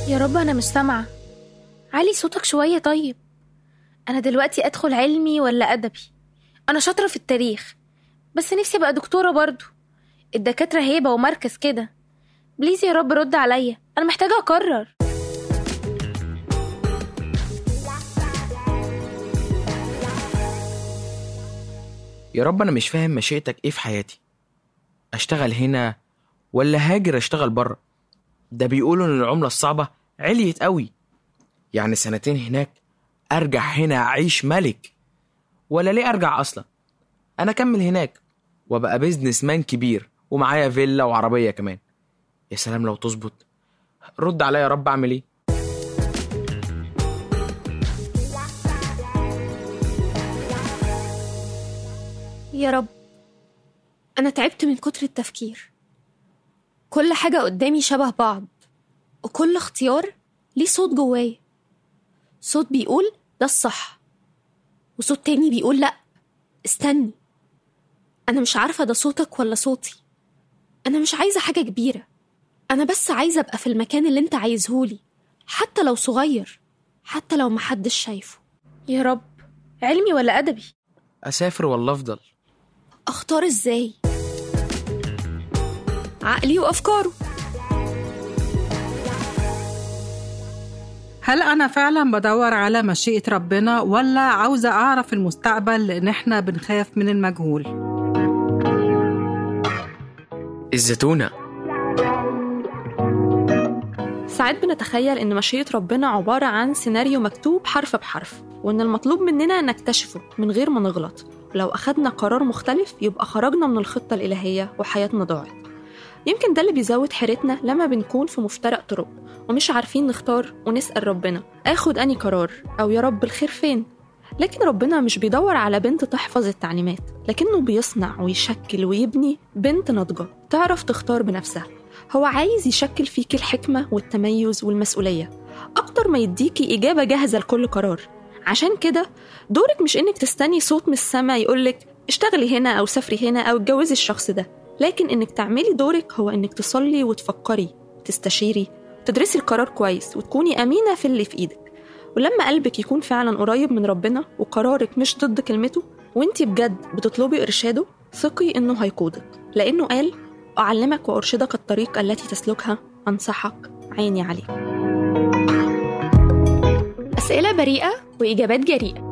يا رب أنا مش سامعة علي صوتك شوية طيب أنا دلوقتي أدخل علمي ولا أدبي أنا شاطرة في التاريخ بس نفسي أبقى دكتورة برضو الدكاترة هيبة ومركز كده بليز يا رب رد عليا أنا محتاجة أقرر يا رب انا مش فاهم مشيئتك ايه في حياتي اشتغل هنا ولا هاجر اشتغل بره ده بيقولوا ان العمله الصعبه عليت قوي يعني سنتين هناك ارجع هنا اعيش ملك ولا ليه ارجع اصلا انا اكمل هناك وابقى بيزنس مان كبير ومعايا فيلا وعربيه كمان يا سلام لو تظبط رد عليا يا رب اعمل ايه يا رب أنا تعبت من كتر التفكير كل حاجة قدامي شبه بعض وكل اختيار ليه صوت جوايا صوت بيقول ده الصح وصوت تاني بيقول لأ استني أنا مش عارفة ده صوتك ولا صوتي أنا مش عايزة حاجة كبيرة أنا بس عايزة أبقى في المكان اللي أنت عايزهولي حتى لو صغير حتى لو محدش شايفه يا رب علمي ولا أدبي اسافر ولا افضل أختار إزاي عقلي وأفكاره هل أنا فعلا بدور على مشيئة ربنا ولا عاوزة أعرف المستقبل لأن إحنا بنخاف من المجهول الزتونه ساعات بنتخيل إن مشيئة ربنا عبارة عن سيناريو مكتوب حرف بحرف وإن المطلوب مننا نكتشفه من غير ما نغلط ولو أخدنا قرار مختلف يبقى خرجنا من الخطة الإلهية وحياتنا ضاعت يمكن ده اللي بيزود حيرتنا لما بنكون في مفترق طرق ومش عارفين نختار ونسأل ربنا آخد أني قرار أو يا رب الخير فين لكن ربنا مش بيدور على بنت تحفظ التعليمات لكنه بيصنع ويشكل ويبني بنت ناضجة تعرف تختار بنفسها هو عايز يشكل فيك الحكمة والتميز والمسؤولية أكتر ما يديكي إجابة جاهزة لكل قرار عشان كده دورك مش إنك تستني صوت من السما يقولك اشتغلي هنا أو سافري هنا أو اتجوزي الشخص ده لكن إنك تعملي دورك هو إنك تصلي وتفكري تستشيري تدرسي القرار كويس وتكوني أمينة في اللي في إيدك ولما قلبك يكون فعلا قريب من ربنا وقرارك مش ضد كلمته وانتي بجد بتطلبي إرشاده ثقي إنه هيقودك لأنه قال أعلمك وأرشدك الطريق التي تسلكها أنصحك عيني عليك أسئلة بريئة وإجابات جريئة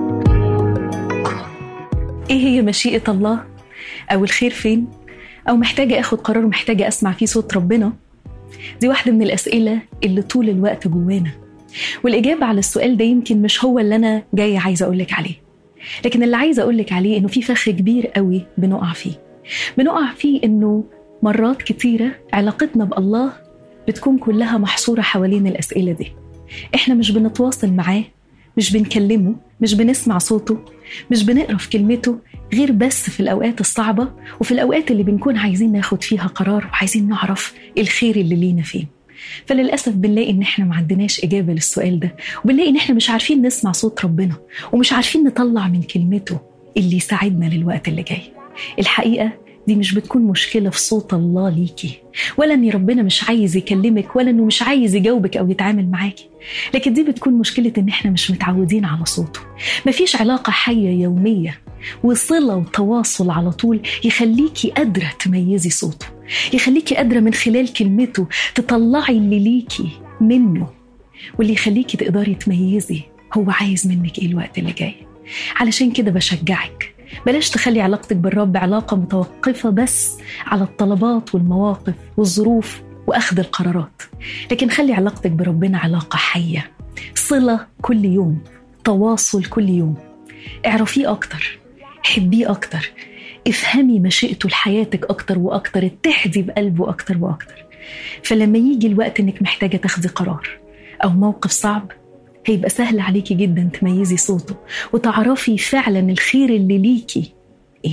ايه هي مشيئة الله او الخير فين او محتاجة اخد قرار محتاجة اسمع فيه صوت ربنا دي واحدة من الاسئلة اللي طول الوقت جوانا والاجابة على السؤال ده يمكن مش هو اللي انا جاية عايزة اقولك عليه لكن اللي عايزة اقولك عليه انه في فخ كبير قوي بنقع فيه بنقع فيه انه مرات كتيرة علاقتنا بالله بتكون كلها محصورة حوالين الاسئلة دي احنا مش بنتواصل معاه مش بنكلمه مش بنسمع صوته مش بنقرا في كلمته غير بس في الاوقات الصعبه وفي الاوقات اللي بنكون عايزين ناخد فيها قرار وعايزين نعرف الخير اللي لينا فين فللاسف بنلاقي ان احنا ما عندناش اجابه للسؤال ده وبنلاقي ان احنا مش عارفين نسمع صوت ربنا ومش عارفين نطلع من كلمته اللي يساعدنا للوقت اللي جاي الحقيقه دي مش بتكون مشكلة في صوت الله ليكي ولا ان ربنا مش عايز يكلمك ولا انه مش عايز يجاوبك او يتعامل معاكي لكن دي بتكون مشكلة ان احنا مش متعودين على صوته مفيش علاقة حية يومية وصلة وتواصل على طول يخليكي قادرة تميزي صوته يخليكي قادرة من خلال كلمته تطلعي اللي ليكي منه واللي يخليكي تقدري تميزي هو عايز منك ايه الوقت اللي جاي علشان كده بشجعك بلاش تخلي علاقتك بالرب علاقة متوقفة بس على الطلبات والمواقف والظروف وأخذ القرارات لكن خلي علاقتك بربنا علاقة حية صلة كل يوم تواصل كل يوم اعرفيه أكتر حبيه أكتر افهمي مشيئته لحياتك أكتر وأكتر اتحدي بقلبه أكتر وأكتر فلما يجي الوقت إنك محتاجة تاخدي قرار أو موقف صعب هيبقى سهل عليكي جدا تميزي صوته وتعرفي فعلا الخير اللي ليكي ايه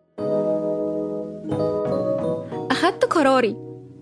أخدت قراري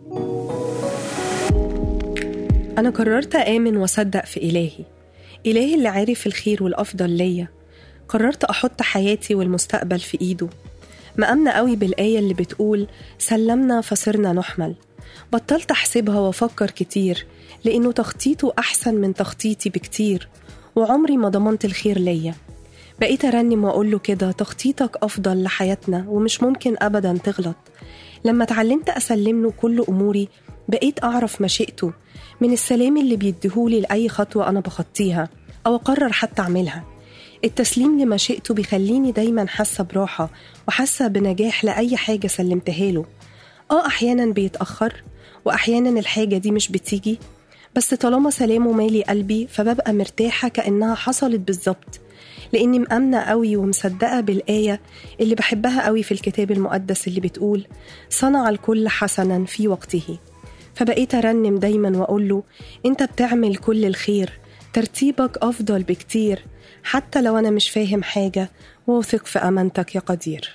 أنا قررت آمن وأصدق في إلهي إلهي اللي عارف الخير والأفضل ليا قررت أحط حياتي والمستقبل في إيده مأمنة قوي بالآية اللي بتقول سلمنا فصرنا نحمل بطلت أحسبها وأفكر كتير لأنه تخطيطه أحسن من تخطيطي بكتير وعمري ما ضمنت الخير ليا بقيت أرنم وأقول له كده تخطيطك أفضل لحياتنا ومش ممكن أبدا تغلط لما اتعلمت أسلم له كل أموري بقيت أعرف مشيئته من السلام اللي بيديهولي لأي خطوة أنا بخطيها أو أقرر حتى أعملها التسليم لمشيئته بيخليني دايما حاسة براحة وحاسة بنجاح لأي حاجة سلمتها له آه أحيانا بيتأخر وأحيانا الحاجة دي مش بتيجي بس طالما سلامه مالي قلبي فببقى مرتاحة كأنها حصلت بالظبط لأني مأمنة قوي ومصدقة بالآية اللي بحبها قوي في الكتاب المقدس اللي بتقول صنع الكل حسنا في وقته فبقيت أرنم دايما وأقول له أنت بتعمل كل الخير ترتيبك أفضل بكتير حتى لو أنا مش فاهم حاجة واثق في أمانتك يا قدير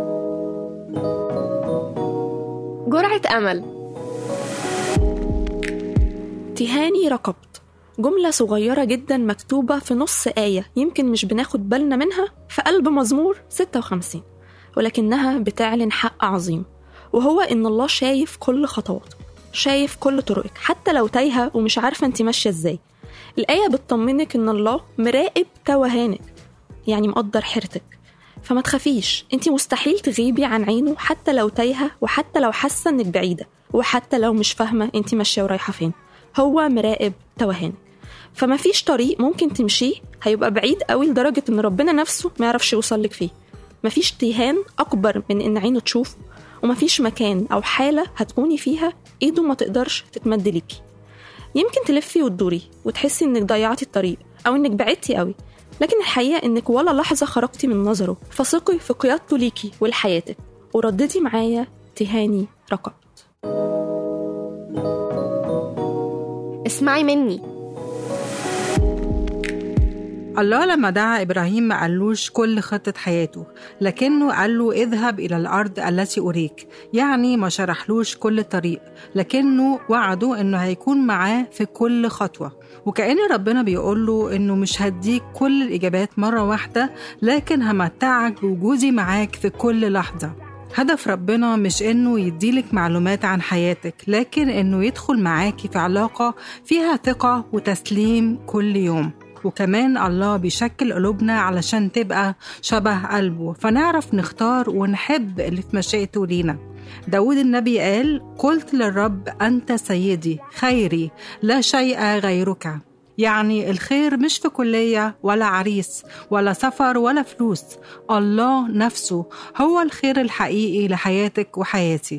جرعة أمل تهاني ركبت جملة صغيرة جدا مكتوبة في نص آية يمكن مش بناخد بالنا منها في قلب مزمور 56 ولكنها بتعلن حق عظيم وهو إن الله شايف كل خطواتك شايف كل طرقك حتى لو تايهة ومش عارفة انت ماشية ازاي الآية بتطمنك إن الله مراقب توهانك يعني مقدر حيرتك فما تخافيش انت مستحيل تغيبي عن عينه حتى لو تايهة وحتى لو حاسة انك بعيدة وحتى لو مش فاهمة انت ماشية ورايحة فين هو مراقب توهانك فما فيش طريق ممكن تمشيه هيبقى بعيد قوي لدرجة ان ربنا نفسه ما يعرفش يوصلك فيه مفيش تيهان أكبر من إن عينه تشوف ومفيش مكان أو حالة هتكوني فيها إيده ما تقدرش تتمد ليكي يمكن تلفي وتدوري وتحسي إنك ضيعتي الطريق أو إنك بعدتي قوي لكن الحقيقة إنك ولا لحظة خرجتي من نظره فثقي في قيادته ليكي ولحياتك ورددي معايا تهاني ركبت اسمعي مني الله لما دعا إبراهيم ما قالوش كل خطة حياته لكنه قال له اذهب إلى الأرض التي أريك يعني ما شرحلوش كل طريق لكنه وعده إنه هيكون معاه في كل خطوة وكأن ربنا بيقول له إنه مش هديك كل الإجابات مرة واحدة لكن همتعك بوجودي معاك في كل لحظة هدف ربنا مش إنه يديلك معلومات عن حياتك لكن إنه يدخل معاكي في علاقة فيها ثقة وتسليم كل يوم وكمان الله بيشكل قلوبنا علشان تبقى شبه قلبه فنعرف نختار ونحب اللي في مشيئته لينا داود النبي قال قلت للرب أنت سيدي خيري لا شيء غيرك يعني الخير مش في كلية ولا عريس ولا سفر ولا فلوس الله نفسه هو الخير الحقيقي لحياتك وحياتي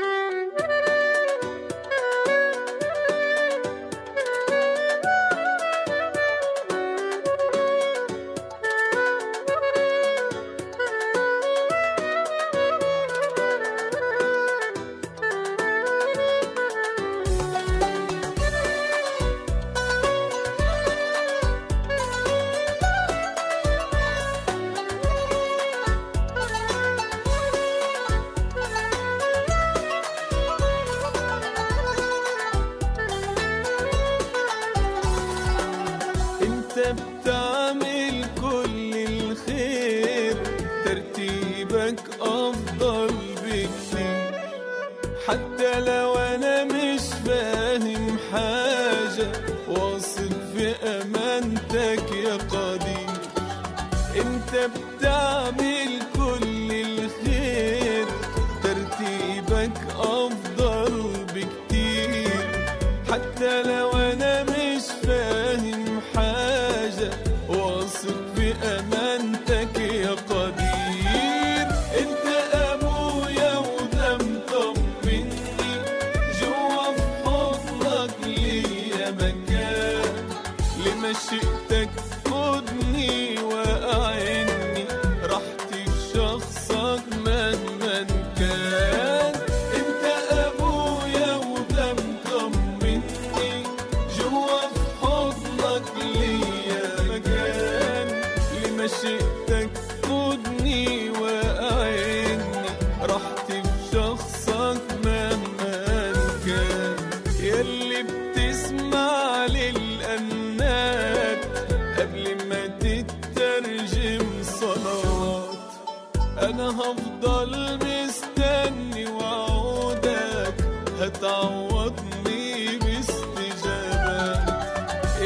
انت بتعمل كل الخير ترتيبك افضل بكتير حتى لو انا مش فاهم حاجة واثق في امانتك يا قدير انت بتعمل كل الخير ترتيبك افضل بكتير حتى لو انا مش فاهم حاجة واثق في امانتك يا قدير انت ابويا وده مطمني جوا في حضنك ليا مكان لمشيئتك خدني واعني راحتي في شخصك مهما كان انت ابويا وده مطمني جوا في حضنك ليا مكان لمشيئتك خدني واعني راحتي في شخصك مهما كان يلي بتسمع للأنات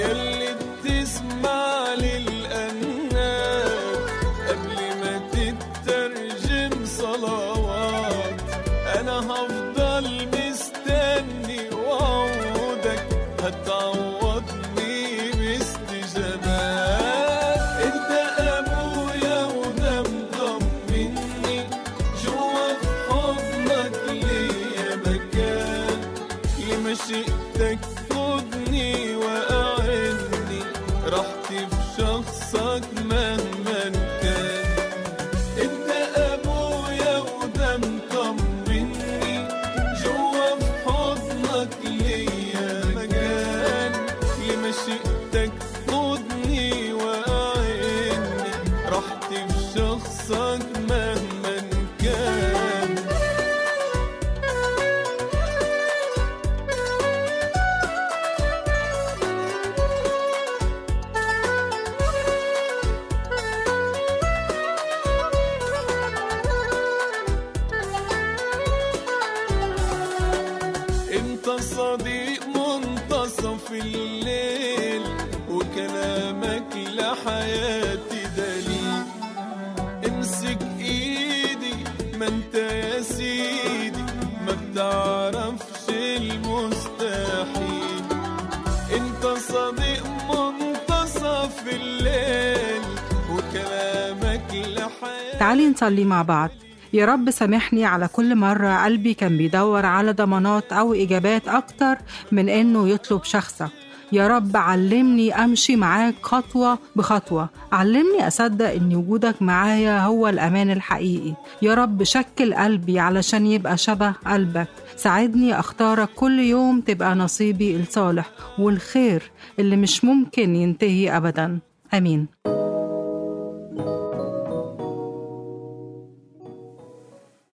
يلي بتسمع للأنات قبل ما تترجم صلوات أنا هفضل مستني وعودك هتعوضني باستجابات انت ابويا وده مطمني جوا في حضنك ليا مكان لمشيئتك خدني واعني راحتي في شخصك مهما كان انت ابويا وده مطمني جوا في حضنك ليا مكان لمشيئتك خدني واعني راحتي في شخصك مهما كان انت صديق منتصف الليل وكلامك لحياتي دليل امسك ايدي ما انت يا سيدي ما بتعرفش المستحيل انت صديق منتصف الليل وكلامك لحياتي تعالي نصلي مع بعض يا رب سامحني على كل مرة قلبي كان بيدور على ضمانات أو إجابات أكتر من إنه يطلب شخصك يا رب علمني أمشي معاك خطوة بخطوة علمني أصدق إن وجودك معايا هو الأمان الحقيقي يا رب شكل قلبي علشان يبقى شبه قلبك ساعدني أختارك كل يوم تبقى نصيبي الصالح والخير اللي مش ممكن ينتهي أبدا آمين